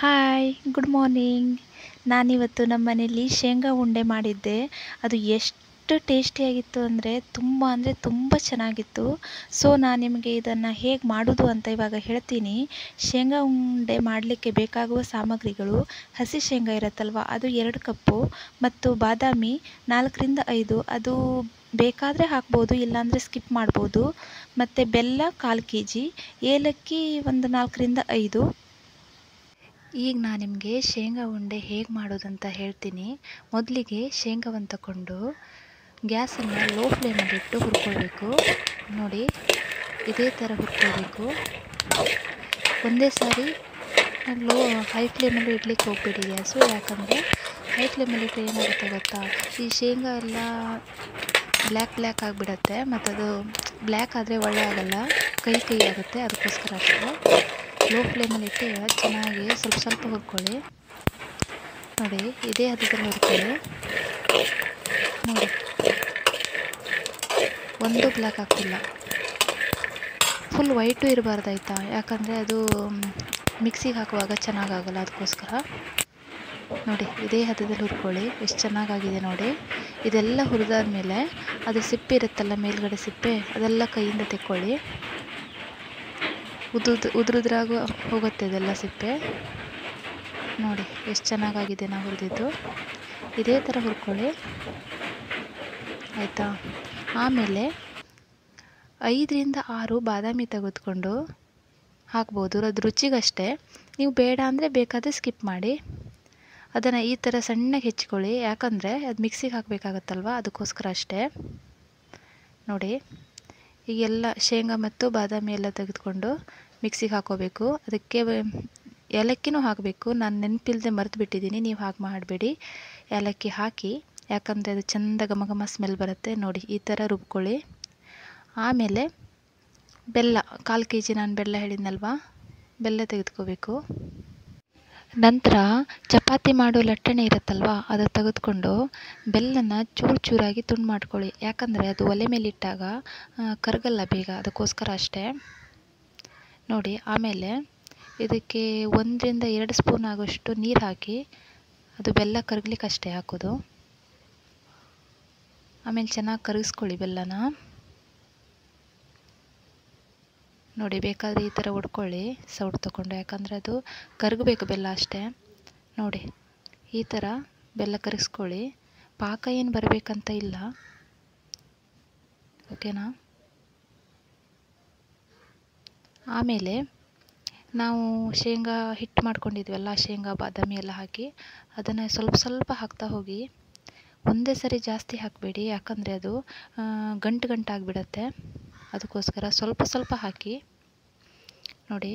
hi good morning ನಾನಿವತ್ತು ನಮ್ಮ ಮನೇಲಿ ಶೇಂಗಾ ಉಂಡೆ ಮಾಡಿದ್ದೆ ಅದು ಎಷ್ಟು ಟೇಸ್ಟಿಯಾಗಿತ್ತು ಅಂದರೆ ತುಂಬ ಅಂದರೆ ತುಂಬ ಚೆನ್ನಾಗಿತ್ತು ಸೊ ನಾನು ನಿಮಗೆ ಇದನ್ನು ಹೇಗೆ ಮಾಡೋದು ಅಂತ ಇವಾಗ ಹೇಳ್ತೀನಿ ಶೇಂಗಾ ಉಂಡೆ ಮಾಡಲಿಕ್ಕೆ ಬೇಕಾಗುವ ಸಾಮಗ್ರಿಗಳು ಹಸಿ ಶೇಂಗಾ ಇರುತ್ತಲ್ವ ಅದು ಎರಡು ಕಪ್ಪು ಮತ್ತು ಬಾದಾಮಿ ನಾಲ್ಕರಿಂದ ಐದು ಅದು ಬೇಕಾದರೆ ಹಾಕ್ಬೋದು ಇಲ್ಲಾಂದರೆ ಸ್ಕಿಪ್ ಮಾಡ್ಬೋದು ಮತ್ತು ಬೆಲ್ಲ ಕಾಲು ಕೆ ಜಿ ಏಲಕ್ಕಿ ಒಂದು ನಾಲ್ಕರಿಂದ ಐದು ಈಗ ನಾನು ನಿಮಗೆ ಶೇಂಗಾ ಉಂಡೆ ಹೇಗೆ ಮಾಡೋದಂತ ಹೇಳ್ತೀನಿ ಮೊದಲಿಗೆ ಶೇಂಗಾವನ್ನು ತಗೊಂಡು ಗ್ಯಾಸನ್ನು ಲೋ ಫ್ಲೇಮಲ್ಲಿಟ್ಟು ಹುರ್ಕೊಳ್ಬೇಕು ನೋಡಿ ಇದೇ ಥರ ಹುರ್ಕೊಳ್ಬೇಕು ಒಂದೇ ಸಾರಿ ಲೋ ಹೈ ಫ್ಲೇಮಲ್ಲಿ ಇಡ್ಲಿಕ್ಕೆ ಹೋಗ್ಬೇಡಿ ಗ್ಯಾಸು ಯಾಕಂದರೆ ಹೈ ಫ್ಲೇಮಲ್ಲಿ ಇಟ್ಟರೆ ಏನಾಗುತ್ತೆ ಗೊತ್ತಾ ಈ ಶೇಂಗಾ ಎಲ್ಲ ಬ್ಲ್ಯಾಕ್ ಬ್ಲ್ಯಾಕ್ ಆಗಿಬಿಡತ್ತೆ ಮತ್ತು ಅದು ಬ್ಲ್ಯಾಕ್ ಆದರೆ ಒಳ್ಳೆ ಆಗಲ್ಲ ಕೈ ಕೈ ಆಗುತ್ತೆ ಅದಕ್ಕೋಸ್ಕರ ಅಷ್ಟೇ ಲೋ ಫ್ಲೇಮಲ್ಲಿ ಇಟ್ಟು ಚೆನ್ನಾಗಿ ಸ್ವಲ್ಪ ಸ್ವಲ್ಪ ಹುರ್ಕೊಳ್ಳಿ ನೋಡಿ ಇದೇ ಹದದಲ್ಲಿ ಹುರ್ಕೊಳ್ಳಿ ನೋಡಿ ಒಂದು ಬ್ಲ್ಯಾಕ್ ಆಗ್ತಿಲ್ಲ ಫುಲ್ ವೈಟು ಇರಬಾರ್ದು ಆಯಿತಾ ಯಾಕಂದರೆ ಅದು ಮಿಕ್ಸಿಗೆ ಹಾಕುವಾಗ ಚೆನ್ನಾಗಾಗಲ್ಲ ಅದಕ್ಕೋಸ್ಕರ ನೋಡಿ ಇದೇ ಹದದಲ್ಲಿ ಹುರ್ಕೊಳ್ಳಿ ಎಷ್ಟು ಚೆನ್ನಾಗಾಗಿದೆ ನೋಡಿ ಇದೆಲ್ಲ ಹುರಿದಾದ್ಮೇಲೆ ಅದು ಸಿಪ್ಪೆ ಇರುತ್ತಲ್ಲ ಮೇಲ್ಗಡೆ ಸಿಪ್ಪೆ ಅದೆಲ್ಲ ಕೈಯಿಂದ ತೆಕ್ಕೊಳ್ಳಿ ಉದುದ್ ಉದುರುದ್ರಾಗ ಹೋಗುತ್ತೆ ಇದೆಲ್ಲ ಸಿಪ್ಪೆ ನೋಡಿ ಎಷ್ಟು ಚೆನ್ನಾಗಾಗಿದೆ ನಾವು ಹುರಿದಿದ್ದು ಇದೇ ಥರ ಹುರ್ಕೊಳ್ಳಿ ಆಯಿತಾ ಆಮೇಲೆ ಐದರಿಂದ ಆರು ಬಾದಾಮಿ ತೆಗೆದುಕೊಂಡು ಹಾಕ್ಬೋದು ಅದು ರುಚಿಗಷ್ಟೇ ನೀವು ಬೇಡ ಅಂದರೆ ಬೇಕಾದರೆ ಸ್ಕಿಪ್ ಮಾಡಿ ಅದನ್ನು ಈ ಥರ ಸಣ್ಣಗೆ ಹೆಚ್ಚಿಕೊಳ್ಳಿ ಯಾಕಂದರೆ ಅದು ಮಿಕ್ಸಿಗೆ ಹಾಕಬೇಕಾಗತ್ತಲ್ವ ಅದಕ್ಕೋಸ್ಕರ ಅಷ್ಟೇ ನೋಡಿ ಈಗೆಲ್ಲ ಶೇಂಗಾ ಮತ್ತು ಬಾದಾಮಿ ಎಲ್ಲ ತೆಗೆದುಕೊಂಡು ಮಿಕ್ಸಿಗೆ ಹಾಕೋಬೇಕು ಅದಕ್ಕೆ ಏಲಕ್ಕಿನೂ ಹಾಕಬೇಕು ನಾನು ನೆನಪಿಲ್ಲದೆ ಮರೆತು ಬಿಟ್ಟಿದ್ದೀನಿ ನೀವು ಹಾಗೆ ಮಾಡಬೇಡಿ ಏಲಕ್ಕಿ ಹಾಕಿ ಯಾಕಂದರೆ ಅದು ಚೆಂದ ಘಮ ಘಮ ಸ್ಮೆಲ್ ಬರುತ್ತೆ ನೋಡಿ ಈ ಥರ ರುಬ್ಕೊಳ್ಳಿ ಆಮೇಲೆ ಬೆಲ್ಲ ಕಾಲು ಕೆ ಜಿ ನಾನು ಬೆಲ್ಲ ಹೇಳಿದ್ನಲ್ವ ಬೆಲ್ಲ ತೆಗೆದುಕೋಬೇಕು ನಂತರ ಚಪಾತಿ ಮಾಡೋ ಲಟ್ಟಣೆ ಇರುತ್ತಲ್ವ ಅದು ತೆಗೆದುಕೊಂಡು ಬೆಲ್ಲನ ಚೂರು ಚೂರಾಗಿ ತುಂಡು ಮಾಡ್ಕೊಳ್ಳಿ ಯಾಕಂದರೆ ಅದು ಒಲೆ ಮೇಲಿಟ್ಟಾಗ ಕರಗಲ್ಲ ಬೇಗ ಅದಕ್ಕೋಸ್ಕರ ಅಷ್ಟೇ ನೋಡಿ ಆಮೇಲೆ ಇದಕ್ಕೆ ಒಂದರಿಂದ ಎರಡು ಸ್ಪೂನ್ ಆಗೋಷ್ಟು ನೀರು ಹಾಕಿ ಅದು ಬೆಲ್ಲ ಕರಗ್ಲಿಕ್ಕೆ ಅಷ್ಟೇ ಹಾಕೋದು ಆಮೇಲೆ ಚೆನ್ನಾಗಿ ಕರಗಿಸ್ಕೊಳ್ಳಿ ಬೆಲ್ಲನ ನೋಡಿ ಬೇಕಾದರೆ ಈ ಥರ ಹೊಡ್ಕೊಳ್ಳಿ ಸೌಟ್ ತಗೊಂಡು ಯಾಕಂದರೆ ಅದು ಕರಗಬೇಕು ಬೆಲ್ಲ ಅಷ್ಟೇ ನೋಡಿ ಈ ಥರ ಬೆಲ್ಲ ಕರಗಿಸ್ಕೊಳ್ಳಿ ಪಾಕ ಏನು ಬರಬೇಕಂತ ಇಲ್ಲ ಓಕೆನಾ ಆಮೇಲೆ ನಾವು ಶೇಂಗಾ ಹಿಟ್ಟು ಮಾಡ್ಕೊಂಡಿದ್ವಲ್ಲ ಶೇಂಗಾ ಬಾದಾಮಿ ಎಲ್ಲ ಹಾಕಿ ಅದನ್ನು ಸ್ವಲ್ಪ ಸ್ವಲ್ಪ ಹಾಕ್ತಾ ಹೋಗಿ ಒಂದೇ ಸರಿ ಜಾಸ್ತಿ ಹಾಕಬೇಡಿ ಯಾಕಂದರೆ ಅದು ಗಂಟು ಗಂಟು ಆಗಿಬಿಡತ್ತೆ ಅದಕ್ಕೋಸ್ಕರ ಸ್ವಲ್ಪ ಸ್ವಲ್ಪ ಹಾಕಿ ನೋಡಿ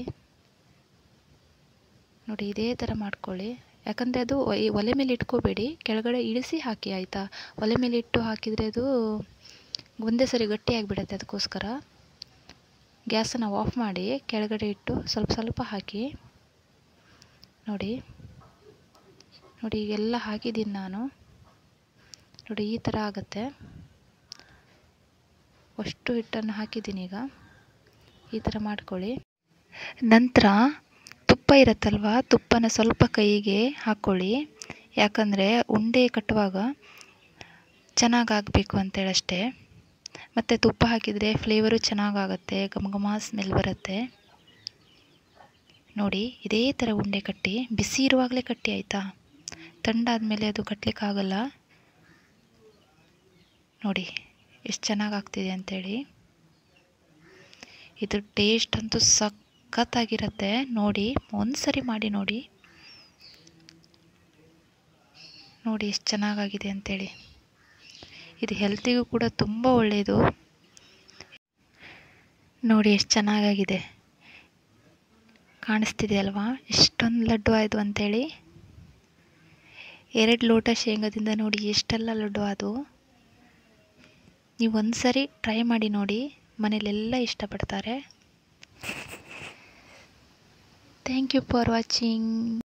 ನೋಡಿ ಇದೇ ಥರ ಮಾಡ್ಕೊಳ್ಳಿ ಯಾಕಂದರೆ ಅದು ಒಲೆ ಮೇಲೆ ಇಟ್ಕೋಬೇಡಿ ಕೆಳಗಡೆ ಇಳಿಸಿ ಹಾಕಿ ಆಯಿತಾ ಒಲೆ ಮೇಲೆ ಇಟ್ಟು ಹಾಕಿದರೆ ಅದು ಒಂದೇ ಸರಿ ಗಟ್ಟಿಯಾಗಿಬಿಡತ್ತೆ ಅದಕ್ಕೋಸ್ಕರ ಗ್ಯಾಸನ್ನು ಆಫ್ ಮಾಡಿ ಕೆಳಗಡೆ ಇಟ್ಟು ಸ್ವಲ್ಪ ಸ್ವಲ್ಪ ಹಾಕಿ ನೋಡಿ ನೋಡಿ ಈಗೆಲ್ಲ ಹಾಕಿದ್ದೀನಿ ನಾನು ನೋಡಿ ಈ ಥರ ಆಗುತ್ತೆ ಅಷ್ಟು ಹಿಟ್ಟನ್ನು ಹಾಕಿದ್ದೀನಿ ಈಗ ಈ ಥರ ಮಾಡ್ಕೊಳ್ಳಿ ನಂತರ ತುಪ್ಪ ಇರುತ್ತಲ್ವ ತುಪ್ಪನ ಸ್ವಲ್ಪ ಕೈಗೆ ಹಾಕ್ಕೊಳ್ಳಿ ಯಾಕಂದರೆ ಉಂಡೆ ಕಟ್ಟುವಾಗ ಚೆನ್ನಾಗಾಗಬೇಕು ಅಂತೇಳಷ್ಟೇ ಮತ್ತು ತುಪ್ಪ ಹಾಕಿದರೆ ಫ್ಲೇವರು ಚೆನ್ನಾಗಾಗತ್ತೆ ಘಮ ಘಮ ಸ್ಮೆಲ್ ಬರುತ್ತೆ ನೋಡಿ ಇದೇ ಥರ ಉಂಡೆ ಕಟ್ಟಿ ಬಿಸಿ ಇರುವಾಗಲೇ ಕಟ್ಟಿ ಆಯಿತಾ ತಂಡಾದಮೇಲೆ ಅದು ಕಟ್ಟಲಿಕ್ಕಾಗಲ್ಲ ನೋಡಿ ಎಷ್ಟು ಚೆನ್ನಾಗಾಗ್ತಿದೆ ಅಂಥೇಳಿ ಇದು ಟೇಸ್ಟ್ ಅಂತೂ ಸಖತ್ತಾಗಿರುತ್ತೆ ನೋಡಿ ಒಂದು ಸರಿ ಮಾಡಿ ನೋಡಿ ನೋಡಿ ಎಷ್ಟು ಚೆನ್ನಾಗಾಗಿದೆ ಅಂಥೇಳಿ ಇದು ಹೆಲ್ತಿಗೂ ಕೂಡ ತುಂಬ ಒಳ್ಳೆಯದು ನೋಡಿ ಎಷ್ಟು ಚೆನ್ನಾಗಾಗಿದೆ ಕಾಣಿಸ್ತಿದೆ ಅಲ್ವಾ ಎಷ್ಟೊಂದು ಲಡ್ಡು ಆಯಿತು ಅಂಥೇಳಿ ಎರಡು ಲೋಟ ಶೇಂಗಾದಿಂದ ನೋಡಿ ಎಷ್ಟೆಲ್ಲ ಲಡ್ಡು ಆದವು ನೀವು ಒಂದು ಸರಿ ಟ್ರೈ ಮಾಡಿ ನೋಡಿ ಮನೇಲೆಲ್ಲ ಇಷ್ಟಪಡ್ತಾರೆ ಥ್ಯಾಂಕ್ ಯು ಫಾರ್ ವಾಚಿಂಗ್